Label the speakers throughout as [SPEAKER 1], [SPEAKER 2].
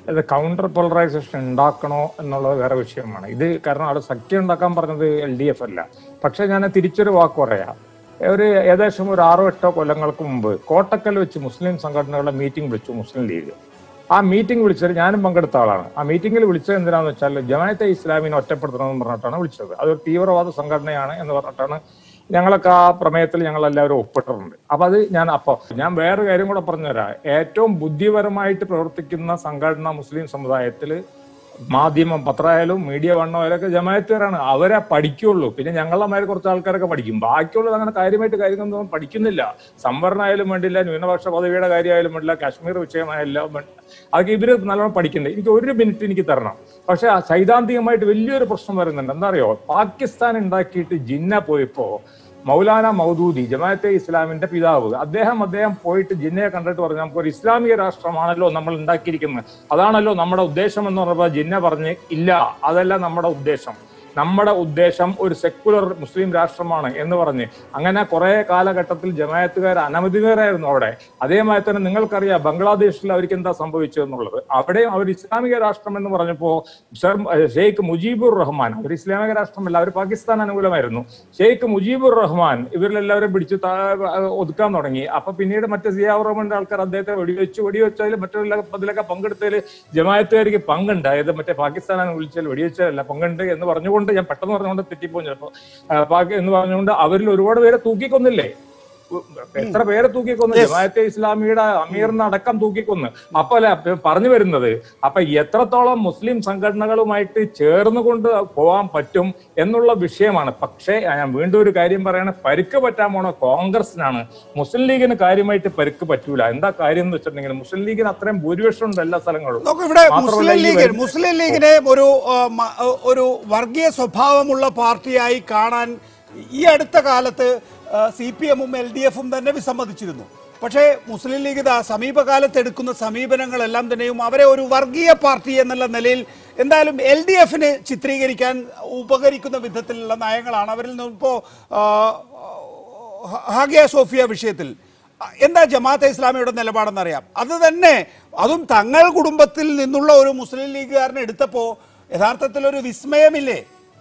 [SPEAKER 1] ഇത് counter polarisation ഉണ്ടാക്കണോ എന്നുള്ളത് വേറെ വിഷയമാണ് ഇത് കാരണം അവിടെ സഖ്യം ഉണ്ടാക്കാൻ പറഞ്ഞത് എൽ ഡി എഫ് അല്ല പക്ഷെ ഞാൻ തിരിച്ചൊരു വാക്ക് പറയാം ഒരു ഏകദേശം ഒരു ആറോ എട്ടോ കൊല്ലങ്ങൾക്ക് മുമ്പ് കോട്ടക്കൽ വെച്ച് മുസ്ലിം സംഘടനകളുടെ മീറ്റിംഗ് വിളിച്ചു മുസ്ലിം ലീഗ് ആ മീറ്റിംഗ് വിളിച്ചത് ഞാനും പങ്കെടുത്ത ആളാണ് ആ മീറ്റിംഗിൽ വിളിച്ചത് എന്തിനാന്ന് വെച്ചാൽ ജമാഅത്തെ ഇസ്ലാമിനെ ഒറ്റപ്പെടുത്തണമെന്ന് പറഞ്ഞിട്ടാണ് വിളിച്ചത് അതൊരു തീവ്രവാദ സംഘടനയാണ് എന്ന് പറഞ്ഞിട്ടാണ് ഞങ്ങളൊക്കെ ആ പ്രമേയത്തിൽ ഞങ്ങൾ എല്ലാവരും ഒപ്പിട്ടിട്ടുണ്ട് അപ്പൊ അത് ഞാൻ അപ്പൊ ഞാൻ വേറെ കാര്യം കൂടെ പറഞ്ഞുതരാം ഏറ്റവും ബുദ്ധിപരമായിട്ട് പ്രവർത്തിക്കുന്ന സംഘടന മുസ്ലിം സമുദായത്തിൽ മാധ്യമം പത്രമായാലും മീഡിയ വണ്ണോ അതിലൊക്കെ ജമായത്തുകാരാണ് അവരെ പഠിക്കുള്ളൂ പിന്നെ ഞങ്ങളുടെ മാതിരി കുറച്ച് ആൾക്കാരൊക്കെ പഠിക്കും ബാക്കിയുള്ളത് അങ്ങനെ കാര്യമായിട്ട് കാര്യങ്ങളൊന്നും പഠിക്കുന്നില്ല സംവരണമായാലും വേണ്ടില്ല ന്യൂനപക്ഷ പദവിയുടെ കാര്യമായാലും വേണ്ടില്ല കാശ്മീർ വിഷയമായാലും വേണ്ടില്ല അതൊക്കെ ഇവര് നല്ലോണം പഠിക്കണ്ടേ എനിക്ക് ഒരു മിനിറ്റ് എനിക്ക് തരണം പക്ഷെ ആ സൈദ്ധാന്തികമായിട്ട് വലിയൊരു പ്രശ്നം വരുന്നുണ്ട് എന്താ അറിയോ പാകിസ്ഥാൻ ഉണ്ടാക്കിയിട്ട് ജിന്ന പോയപ്പോ മൗലാന മൗദൂദി ജമാഅത്തെ ഇസ്ലാമിന്റെ പിതാവ് അദ്ദേഹം അദ്ദേഹം പോയിട്ട് ജിന്നയെ കണ്ടിട്ട് പറഞ്ഞു നമുക്ക് ഒരു ഇസ്ലാമിക രാഷ്ട്രമാണല്ലോ നമ്മൾ ഉണ്ടാക്കിയിരിക്കുന്നത് അതാണല്ലോ നമ്മുടെ ഉദ്ദേശം എന്ന് പറഞ്ഞപ്പോൾ ജിന്ന പറഞ്ഞ് ഇല്ല അതല്ല നമ്മുടെ ഉദ്ദേശം നമ്മുടെ ഉദ്ദേശം ഒരു സെക്കുലർ മുസ്ലിം രാഷ്ട്രമാണ് എന്ന് പറഞ്ഞ് അങ്ങനെ കുറെ കാലഘട്ടത്തിൽ ജമായത്തുകാർ അനവധികരായിരുന്നു അവിടെ അതേമാതിരി തന്നെ നിങ്ങൾക്കറിയാം ബംഗ്ലാദേശിൽ അവർക്ക് എന്താ സംഭവിച്ചത് എന്നുള്ളത് അവിടെയും അവർ ഇസ്ലാമിക രാഷ്ട്രം എന്ന് പറഞ്ഞപ്പോ സർ ഷെയ്ഖ് മുജീബുർ റഹ്മാൻ അവർ ഇസ്ലാമിക രാഷ്ട്രമല്ല അവർ പാകിസ്ഥാൻ അനുകൂലമായിരുന്നു ഷെയ്ഖ് മുജീബുർ റഹ്മാൻ ഇവരിലെല്ലാവരും പിടിച്ച് താ- ഒതുക്കാൻ തുടങ്ങി അപ്പൊ പിന്നീട് മറ്റേ സിയാവ് റഹ്മാന്റെ ആൾക്കാർ അദ്ദേഹത്തെ വെടിവെച്ചു വെടിവെച്ചതിൽ മറ്റുള്ള അതിലൊക്കെ പങ്കെടുത്തതിൽ ജമായത്തുകാർക്ക് പങ്കുണ്ട് അതായത് മറ്റേ പാകിസ്ഥാൻ അനുകൂലിച്ചാൽ വെടിവെച്ചതല്ല പങ്കുണ്ട് എന്ന് പറഞ്ഞുകൊണ്ട് ഞാൻ പെട്ടെന്ന് പറഞ്ഞുകൊണ്ട് തെറ്റിപ്പോയി ചിലപ്പോ ആ, പാകി എന്ന് പറഞ്ഞുകൊണ്ട് അവരിൽ ഒരുപാട് പേരെ തൂക്കിക്കൊന്നില്ലേ ഉ- എത്ര പേരെ തൂക്കിക്കൊന്നു ജമാഅത്തെ ഇസ്ലാമിയുടെ അമീറിന് അടക്കം തൂക്കിക്കൊന്ന് അപ്പൊ അല്ല അപ്പൊ പറഞ്ഞു വരുന്നത് അപ്പൊ എത്രത്തോളം മുസ്ലിം സംഘടനകളുമായിട്ട് ചേർന്നുകൊണ്ട് പോകാൻ പറ്റും എന്നുള്ള വിഷയമാണ് പക്ഷേ ഞാൻ വീണ്ടും ഒരു കാര്യം പറയണ പരിക്ക് പറ്റാൻ പോണ കോൺഗ്രസിനാണ് മുസ്ലിം ലീഗിന് കാര്യമായിട്ട് പരിക്ക് പറ്റൂല എന്താ കാര്യം എന്ന് വെച്ചിട്ടുണ്ടെങ്കിൽ മുസ്ലിം ലീഗിന് അത്രയും ഭൂരിപക്ഷം ഉണ്ട് എല്ലാ സ്ഥലങ്ങളും
[SPEAKER 2] നോക്കൂ ഇവിടെ
[SPEAKER 1] മാത്രമല്ല
[SPEAKER 2] മുസ്ലിം
[SPEAKER 1] ഈ
[SPEAKER 2] ലീഗ്
[SPEAKER 1] വരുന്ന-
[SPEAKER 2] മുസ്ലിം ലീഗിനെ ഒരു ആ, മ- ഒരു വർഗീയ സ്വഭാവമുള്ള പാർട്ടിയായി കാണാൻ ഈ അടുത്ത കാലത്ത് സി പി എമ്മും എൽ ഡി എഫും തന്നെ വിസമ്മതിച്ചിരുന്നു പക്ഷേ മുസ്ലിം ലീഗ് ഇതാ സമീപകാലത്ത് എടുക്കുന്ന സമീപനങ്ങളെല്ലാം തന്നെയും അവരെ ഒരു വർഗീയ പാർട്ടി എന്നുള്ള നിലയിൽ എന്തായാലും എൽ ഡി എഫിന് ചിത്രീകരിക്കാൻ ഉപകരിക്കുന്ന വിധത്തിലുള്ള നയങ്ങളാണ് അവരിൽ നിന്ന് ഇപ്പോൾ ഹാഗിയ സോഫിയ വിഷയത്തിൽ എന്താ ജമാഅത്തെ ഇസ്ലാമിയുടെ നിലപാടെന്നറിയാം അത് തന്നെ അതും തങ്ങൾ കുടുംബത്തിൽ നിന്നുള്ള ഒരു മുസ്ലിം ലീഗുകാരനെ എടുത്തപ്പോൾ യഥാർത്ഥത്തിൽ ഒരു വിസ്മയമില്ലേ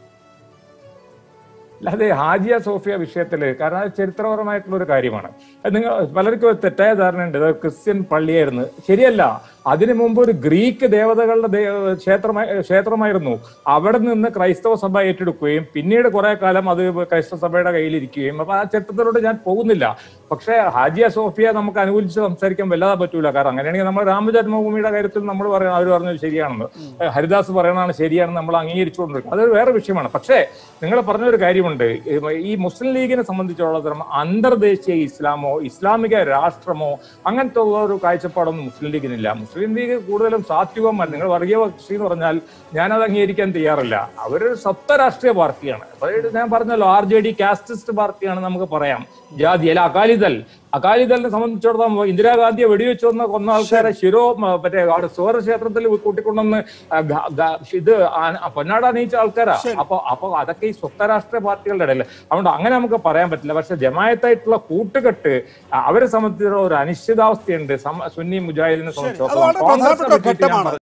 [SPEAKER 1] അല്ലാതെ ഹാജിയ സോഫിയ വിഷയത്തില് കാരണം അത് ചരിത്രപരമായിട്ടുള്ള ഒരു കാര്യമാണ് അത് നിങ്ങൾ പലർക്കും ഒരു തെറ്റായ ധാരണയുണ്ട് ഇത് ക്രിസ്ത്യൻ പള്ളിയായിരുന്നു ശരിയല്ല അതിനു മുമ്പ് ഒരു ഗ്രീക്ക് ദേവതകളുടെ ദേ- ക്ഷേത്രമായി ക്ഷേത്രമായിരുന്നു അവിടെ നിന്ന് ക്രൈസ്തവ സഭ ഏറ്റെടുക്കുകയും പിന്നീട് കുറെ കാലം അത് ക്രൈസ്തവ സഭയുടെ കയ്യിലിരിക്കുകയും അപ്പൊ ആ ചരിത്രത്തിലോട്ട് ഞാൻ പോകുന്നില്ല പക്ഷേ ഹാജിയ സോഫിയ നമുക്ക് അനുകൂലിച്ച് സംസാരിക്കാൻ വല്ലാതെ പറ്റൂല കാരണം അങ്ങനെയാണെങ്കിൽ നമ്മൾ രാമജന്മഭൂമിയുടെ കാര്യത്തിൽ നമ്മൾ പറയണം അവർ പറഞ്ഞത് ശരിയാണെന്ന് ഏഹ് ഹരിദാസ് പറയണതാണ് ശരിയാണെന്ന് നമ്മൾ അംഗീകരിച്ചുകൊണ്ടിരിക്കും അതൊരു വേറെ വിഷയമാണ് പക്ഷേ നിങ്ങൾ പറഞ്ഞൊരു കാര്യമുണ്ട് ഈ മുസ്ലിം ലീഗിനെ സംബന്ധിച്ചിടത്തോളം അന്തർദേശീയ ഇസ്ലാമോ ഇസ്ലാമിക രാഷ്ട്രമോ അങ്ങനത്തെ ഉള്ള ഒരു കാഴ്ചപ്പാടൊന്നും മുസ്ലിം ലീഗിനില്ല മുസ്ലിം ലീഗ് കൂടുതലും സാത്വികമല്ല നിങ്ങൾ വർഗീയ കക്ഷി എന്ന് പറഞ്ഞാൽ ഞാനത് അംഗീകരിക്കാൻ തയ്യാറില്ല അവരൊരു സപ്ത രാഷ്ട്രീയ പാർട്ടിയാണ് അതായത് ഞാൻ പറഞ്ഞല്ലോ ആർ ജെ ഡി കാസ്റ്റിസ്റ്റ് പാർട്ടിയാണ് നമുക്ക് പറയാം ജാതി അല്ല അകാലിദൾ അകാലിദളിനെ സംബന്ധിച്ചിടത്തോളം ഇന്ദിരാഗാന്ധിയെ വെടിവെച്ച് വന്ന കൊന്ന ആൾക്കാരെ ശിരോ മ, മറ്റേ അവിടെ സുവർ ക്ഷേത്രത്തിൽ കൂട്ടിക്കൊണ്ടുവന്ന് ആ, ഗ- ഗ- ഇത് ആ- പൊന്നാട അണിയിച്ച ആൾക്കാരാ അപ്പൊ അപ്പൊ അതൊക്കെ ഈ സ്വത്ത രാഷ്ട്രീയ പാർട്ടികളുടെ ഇടയിൽ അതുകൊണ്ട് അങ്ങനെ നമുക്ക് പറയാൻ പറ്റില്ല പക്ഷെ ജമായത്തായിട്ടുള്ള കൂട്ടുകെട്ട് ആ, അവരെ സംബന്ധിച്ചിടത്തോളം ഒരു അനിശ്ചിതാവസ്ഥയുണ്ട് സം- സുന്നി മുജാഹിദിനെ
[SPEAKER 2] അത്
[SPEAKER 1] സംബന്ധിച്ചിടത്തോളം
[SPEAKER 2] വളരെ
[SPEAKER 1] കോൺഗ്രസിനെ
[SPEAKER 2] പ്രധാനപ്പെട്ട
[SPEAKER 1] പറ്റിയിട്ട് ഞാൻ
[SPEAKER 2] ഘട്ടമാണ്